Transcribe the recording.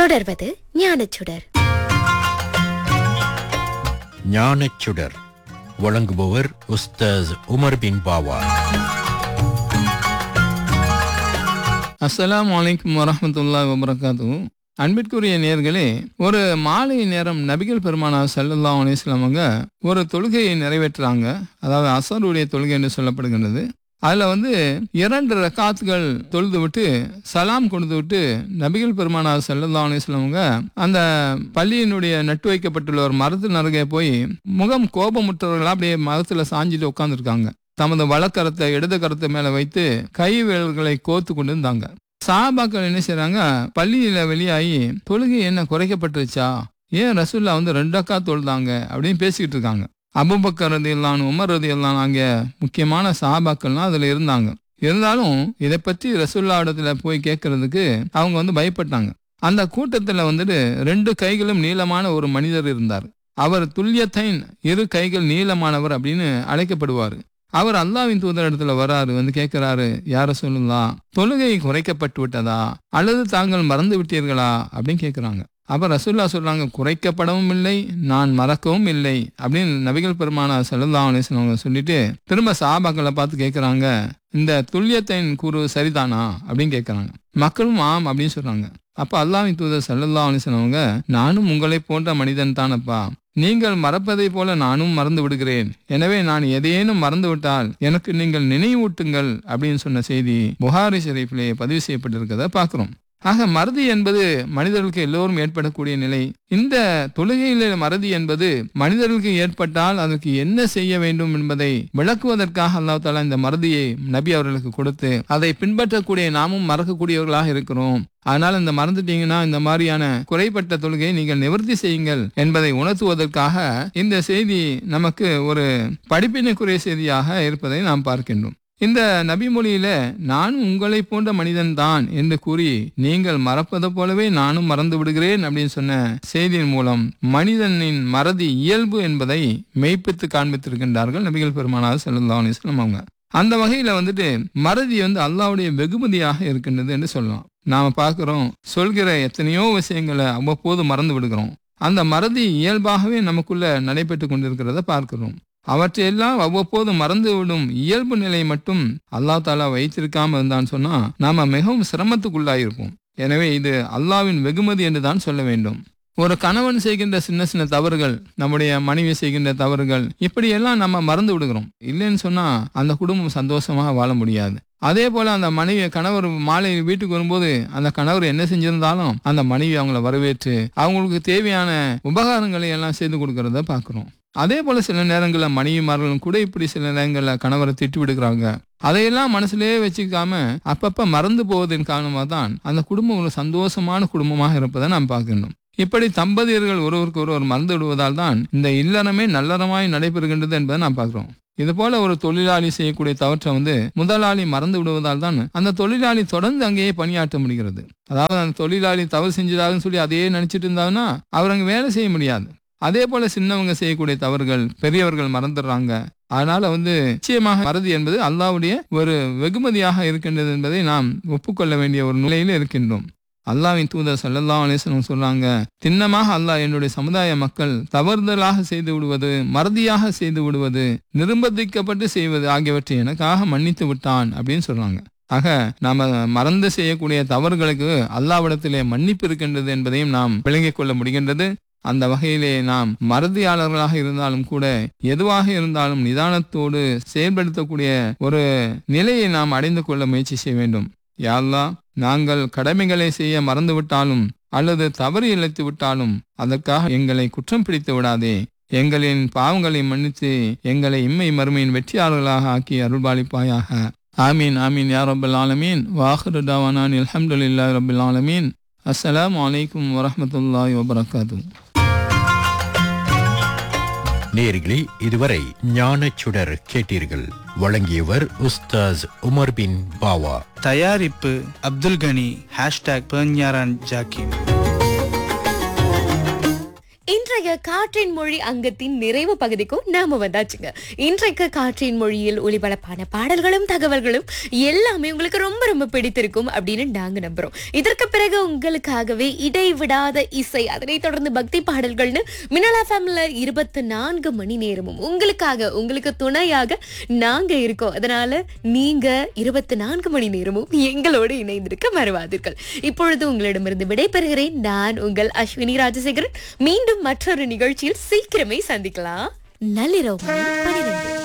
தொடர்வது ஞானச்சுடர் ஞானச்சுடர் வழங்குபவர் உஸ்தாஸ் உமர் பின் பாவா அஸ்ஸலாமு அலைக்கும் வரஹ்மத்துல்லாஹி வபரகாத்து அன்பிற்குரிய நேர்களே ஒரு மாலை நேரம் நபிகள் பெருமானார் ஸல்லல்லாஹு அலைஹி வஸல்லம் அவங்க ஒரு தொழுகையை நிறைவேற்றுறாங்க அதாவது அசருடைய தொழுகை என்று சொல்லப்படுகின்றது அதுல வந்து இரண்டு ரக்காத்துகள் தொழுது விட்டு சலாம் கொடுத்து விட்டு நபிகள் பெருமானார் ஸல்லல்லாஹு அலைஹி வஸல்லம் அவங்க அந்த பள்ளியினுடைய நட்டு வைக்கப்பட்டுள்ள ஒரு மரத்தின் அருகே போய் முகம் கோபமுற்றவர்களா அப்படியே மரத்துல சாஞ்சிட்டு உட்காந்துருக்காங்க தமது வலக்கரத்தை இடது கரத்தை மேல வைத்து கை விரல்களை கோத்து கொண்டு இருந்தாங்க சாபாக்கள் என்ன செய்றாங்க பள்ளியில வெளியாகி தொழுகை என்ன குறைக்கப்பட்டுருச்சா ஏன் ரசூல்லா வந்து ரெண்டக்கா தொழுதாங்க அப்படின்னு பேசிக்கிட்டு இருக்காங்க அபுபக்கர் ரதி இல்லான் உமர் ரதி இல்லான் ஆகிய முக்கியமான சாபாக்கள்லாம் அதுல இருந்தாங்க இருந்தாலும் இதை பற்றி ரசூல்லா இடத்துல போய் கேட்கறதுக்கு அவங்க வந்து பயப்பட்டாங்க அந்த கூட்டத்துல வந்துட்டு ரெண்டு கைகளும் நீளமான ஒரு மனிதர் இருந்தார் அவர் துல்லியத்தைன் இரு கைகள் நீளமானவர் அப்படின்னு அழைக்கப்படுவார் அவர் அல்லாவின் தூதர் இடத்துல வராரு வந்து கேட்கிறாரு யார சொல்லலாம் தொழுகை குறைக்கப்பட்டு விட்டதா அல்லது தாங்கள் மறந்து விட்டீர்களா அப்படின்னு கேட்கிறாங்க அப்ப ரசூல்லா சொல்றாங்க குறைக்கப்படவும் இல்லை நான் மறக்கவும் இல்லை அப்படின்னு நபிகள் பெருமானா செல்லல்லா அவங்க சொல்லிட்டு திரும்ப சாபாக்களை பார்த்து கேட்கறாங்க இந்த துல்லியத்தின் கூறு சரிதானா அப்படின்னு கேட்கறாங்க மக்களும் ஆம் அப்படின்னு சொல்றாங்க அப்ப அல்லாவின் தூதர் சல்லல்லா அவங்க நானும் உங்களை போன்ற மனிதன் தானப்பா நீங்கள் மறப்பதை போல நானும் மறந்து விடுகிறேன் எனவே நான் எதையேனும் மறந்து விட்டால் எனக்கு நீங்கள் நினைவூட்டுங்கள் அப்படின்னு சொன்ன செய்தி புகாரி ஷெரீஃபிலே பதிவு செய்யப்பட்டிருக்கிறத பார்க்கிறோம் ஆக மறதி என்பது மனிதர்களுக்கு எல்லோரும் ஏற்படக்கூடிய நிலை இந்த தொழுகையில மறதி என்பது மனிதர்களுக்கு ஏற்பட்டால் அதற்கு என்ன செய்ய வேண்டும் என்பதை விளக்குவதற்காக அல்லாஹ் தாலா இந்த மறதியை நபி அவர்களுக்கு கொடுத்து அதை பின்பற்றக்கூடிய நாமும் மறக்கக்கூடியவர்களாக இருக்கிறோம் அதனால இந்த மறந்துட்டீங்கன்னா இந்த மாதிரியான குறைப்பட்ட தொழுகையை நீங்கள் நிவர்த்தி செய்யுங்கள் என்பதை உணர்த்துவதற்காக இந்த செய்தி நமக்கு ஒரு படிப்பினைக்குரிய செய்தியாக இருப்பதை நாம் பார்க்கின்றோம் இந்த நபிமொழியில நான் உங்களை போன்ற மனிதன் தான் என்று கூறி நீங்கள் மறப்பதை போலவே நானும் மறந்து விடுகிறேன் அப்படின்னு சொன்ன செய்தியின் மூலம் மனிதனின் மறதி இயல்பு என்பதை மெய்ப்பித்து காண்பித்திருக்கின்றார்கள் நபிகள் பெருமானார் செல்லல்லா அலிஸ்லாம் அவங்க அந்த வகையில வந்துட்டு மறதி வந்து அல்லாவுடைய வெகுமதியாக இருக்கின்றது என்று சொல்லலாம் நாம பார்க்கிறோம் சொல்கிற எத்தனையோ விஷயங்களை அவ்வப்போது மறந்து விடுகிறோம் அந்த மறதி இயல்பாகவே நமக்குள்ள நடைபெற்று கொண்டிருக்கிறத பார்க்கிறோம் அவற்றையெல்லாம் அவ்வப்போது மறந்துவிடும் இயல்பு நிலை மட்டும் அல்லாஹ் தாலா வைத்திருக்காம இருந்தான்னு சொன்னா நாம மிகவும் சிரமத்துக்குள்ளாயிருப்போம் எனவே இது அல்லாவின் வெகுமதி என்று தான் சொல்ல வேண்டும் ஒரு கணவன் செய்கின்ற சின்ன சின்ன தவறுகள் நம்முடைய மனைவி செய்கின்ற தவறுகள் இப்படியெல்லாம் நம்ம மறந்து விடுகிறோம் இல்லைன்னு சொன்னா அந்த குடும்பம் சந்தோஷமாக வாழ முடியாது அதே போல அந்த மனைவி கணவர் மாலை வீட்டுக்கு வரும்போது அந்த கணவர் என்ன செஞ்சிருந்தாலும் அந்த மனைவி அவங்கள வரவேற்று அவங்களுக்கு தேவையான உபகாரங்களை எல்லாம் செய்து கொடுக்கறத பாக்குறோம் அதே போல சில நேரங்களில் மனைவிமார்களும் கூட இப்படி சில நேரங்களில் கணவரை திட்டு விடுக்கிறாங்க அதையெல்லாம் மனசுலயே வச்சுக்காம அப்பப்ப மறந்து போவதன் காரணமாக தான் அந்த குடும்பம் ஒரு சந்தோஷமான குடும்பமாக இருப்பதை நாம் பார்க்கணும் இப்படி தம்பதியர்கள் ஒருவருக்கு ஒருவர் மறந்து விடுவதால் தான் இந்த இல்லறமே நல்லறமாய் நடைபெறுகின்றது என்பதை நாம் பார்க்கிறோம் இது போல ஒரு தொழிலாளி செய்யக்கூடிய தவற்றை வந்து முதலாளி மறந்து விடுவதால் தான் அந்த தொழிலாளி தொடர்ந்து அங்கேயே பணியாற்ற முடிகிறது அதாவது அந்த தொழிலாளி தவறு செஞ்சதாகன்னு சொல்லி அதையே நினைச்சிட்டு இருந்தாங்கன்னா அவர் அங்கே வேலை செய்ய முடியாது அதே போல சின்னவங்க செய்யக்கூடிய தவறுகள் பெரியவர்கள் மறந்துடுறாங்க அதனால வந்து நிச்சயமாக மறதி என்பது அல்லாவுடைய ஒரு வெகுமதியாக இருக்கின்றது என்பதை நாம் ஒப்புக்கொள்ள வேண்டிய ஒரு நிலையில இருக்கின்றோம் அல்லாவின் தூதர் சல்லல்லா அலிஸ்லம் சொல்றாங்க திண்ணமாக அல்லாஹ் என்னுடைய சமுதாய மக்கள் தவறுதலாக செய்து விடுவது மறதியாக செய்து விடுவது நிர்பந்திக்கப்பட்டு செய்வது ஆகியவற்றை எனக்காக மன்னித்து விட்டான் அப்படின்னு சொல்றாங்க ஆக நாம மறந்து செய்யக்கூடிய தவறுகளுக்கு அல்லாவிடத்திலே மன்னிப்பு இருக்கின்றது என்பதையும் நாம் விளங்கிக் கொள்ள முடிகின்றது அந்த வகையிலே நாம் மறதியாளர்களாக இருந்தாலும் கூட எதுவாக இருந்தாலும் நிதானத்தோடு செயல்படுத்தக்கூடிய ஒரு நிலையை நாம் அடைந்து கொள்ள முயற்சி செய்ய வேண்டும் யாழ்லா நாங்கள் கடமைகளை செய்ய மறந்துவிட்டாலும் அல்லது தவறு இழைத்து விட்டாலும் அதற்காக எங்களை குற்றம் பிடித்து விடாதே எங்களின் பாவங்களை மன்னித்து எங்களை இம்மை மறுமையின் வெற்றியாளர்களாக ஆக்கி அருள்பாலிப்பாயாக ஆமீன் ஆமீன் யா ரபுல் ஆலமீன் வாஹரு டாவானான் அல்ஹம்துலில்லா ரபுல் ஆலமீன் அஸ்ஸலாமு அலைக்கும் வரஹமத்துல்லாஹி வபரகாத்து நேர்களே இதுவரை ஞானச்சுடர் கேட்டீர்கள் வழங்கியவர் உஸ்தாஸ் உமர் பின் பாவா தயாரிப்பு அப்துல் கனி ஹேஷ்டாக் பேஞ்ஞாரான் ஜாக்கிம் இன்றைய இன்றைய காற்றின் மொழி அங்கத்தின் நிறைவு பகுதிக்கும் நாம வந்தாச்சுங்க இன்றைக்கு காற்றின் மொழியில் ஒளிபரப்பான பாடல்களும் தகவல்களும் எல்லாமே உங்களுக்கு ரொம்ப ரொம்ப பிடித்திருக்கும் அப்படின்னு நாங்க நம்புறோம் இதற்கு பிறகு உங்களுக்காகவே இடைவிடாத இசை அதனைத் தொடர்ந்து பக்தி பாடல்கள்னு மினலா ஃபேமில இருபத்தி நான்கு மணி நேரமும் உங்களுக்காக உங்களுக்கு துணையாக நாங்க இருக்கோம் அதனால நீங்க இருபத்தி நான்கு மணி நேரமும் எங்களோடு இணைந்திருக்க மறவாதீர்கள் இப்பொழுது உங்களிடமிருந்து விடைபெறுகிறேன் நான் உங்கள் அஸ்வினி ராஜசேகரன் மீண்டும் மற்றொரு நிகழ்ச்சியில் சீக்கிரமே சந்திக்கலாம் நள்ளிரவு மணி பனிரெண்டு